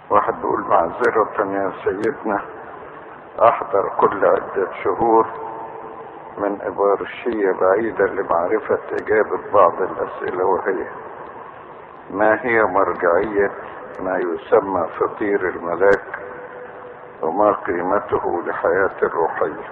واحد بيقول معذرة يا سيدنا احضر كل عدة شهور من ابارشية بعيدة لمعرفة اجابة بعض الاسئلة وهي ما هي مرجعية ما يسمى فطير الملاك وما قيمته لحياة الروحية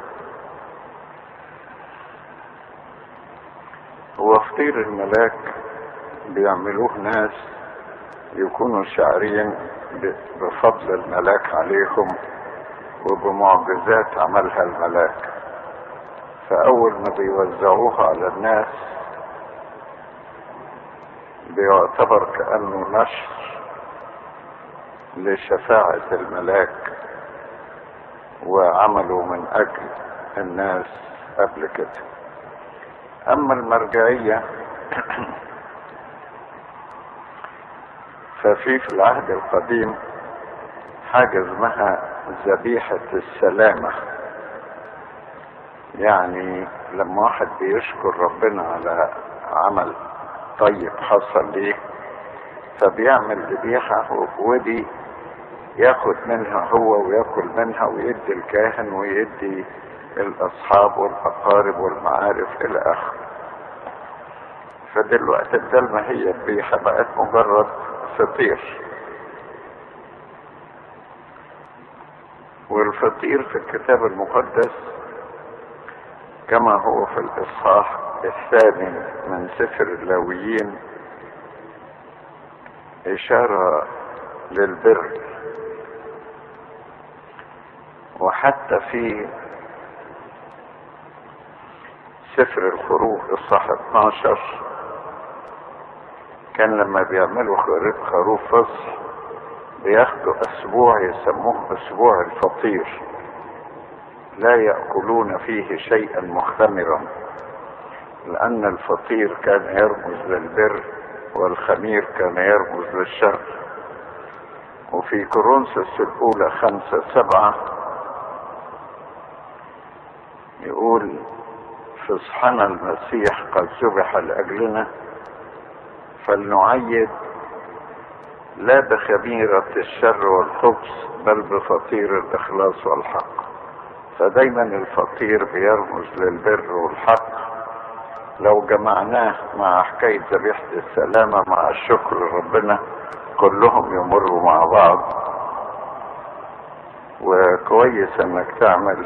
هو فطير الملاك بيعملوه ناس يكونوا شاعرين بفضل الملاك عليهم وبمعجزات عملها الملاك فأول ما بيوزعوها على الناس بيعتبر كأنه نشر لشفاعة الملاك وعملوا من أجل الناس قبل كده أما المرجعية ففي في العهد القديم حاجة اسمها ذبيحة السلامة يعني لما واحد بيشكر ربنا على عمل طيب حصل ليه فبيعمل ذبيحة ودي ياخد منها هو وياكل منها ويدي الكاهن ويدي الاصحاب والاقارب والمعارف الى اخره فدلوقتي بدل ما هي ذبيحة بقت مجرد فطير والفطير في الكتاب المقدس كما هو في الاصحاح الثاني من سفر اللاويين اشارة للبر وحتى في سفر الخروج الصح 12 كان لما بيعملوا خروف فصل بياخدوا اسبوع يسموه اسبوع الفطير لا ياكلون فيه شيئا مختمرا لان الفطير كان يرمز للبر والخمير كان يرمز للشر وفي كورنثوس الاولى خمسة سبعة يقول فصحنا المسيح قد ذبح لاجلنا فلنعيد لا بخميرة الشر والخبث بل بفطير الإخلاص والحق فدايما الفطير بيرمز للبر والحق لو جمعناه مع حكاية ذبيحة السلامة مع الشكر لربنا كلهم يمروا مع بعض وكويس انك تعمل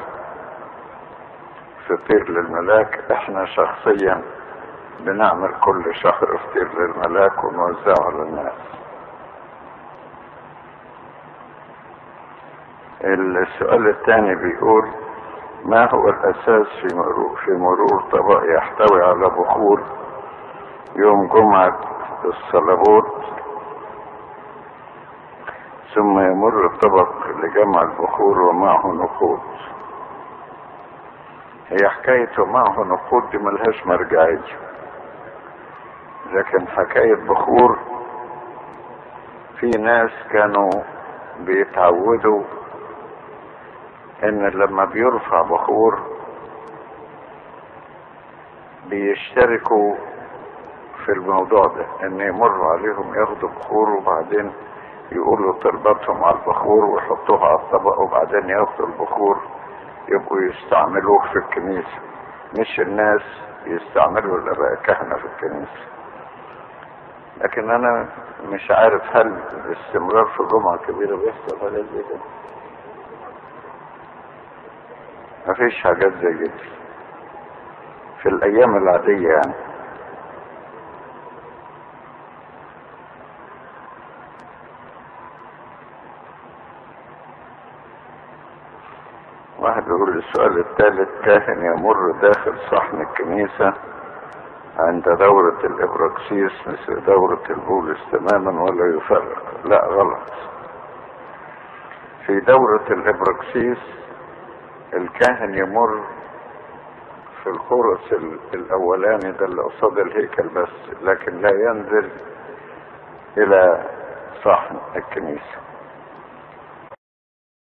فطير للملاك احنا شخصيا بنعمل كل شهر فطير للملاك ونوزعه على الناس السؤال الثاني بيقول ما هو الاساس في مرور في مرور طبق يحتوي على بخور يوم جمعة الصلبوت ثم يمر الطبق لجمع البخور ومعه نقود هي حكاية ومعه نقود دي ملهاش مرجعية لكن حكاية بخور في ناس كانوا بيتعودوا ان لما بيرفع بخور بيشتركوا في الموضوع ده ان يمروا عليهم ياخدوا بخور وبعدين يقولوا طلباتهم على البخور ويحطوها على الطبق وبعدين ياخدوا البخور يبقوا يستعملوه في الكنيسة مش الناس يستعملوا الاباء كهنة في الكنيسة لكن انا مش عارف هل الاستمرار في جمعة كبيرة بيحصل حاجات زي كده مفيش حاجات زي كده في الايام العادية يعني واحد يقول السؤال الثالث كاهن يمر داخل صحن الكنيسة عند دورة الإبراكسيس مثل دورة البولس تماما ولا يفرق لا غلط في دورة الإبراكسيس الكاهن يمر في الخرس الأولاني ده اللي قصاد الهيكل بس لكن لا ينزل إلى صحن الكنيسة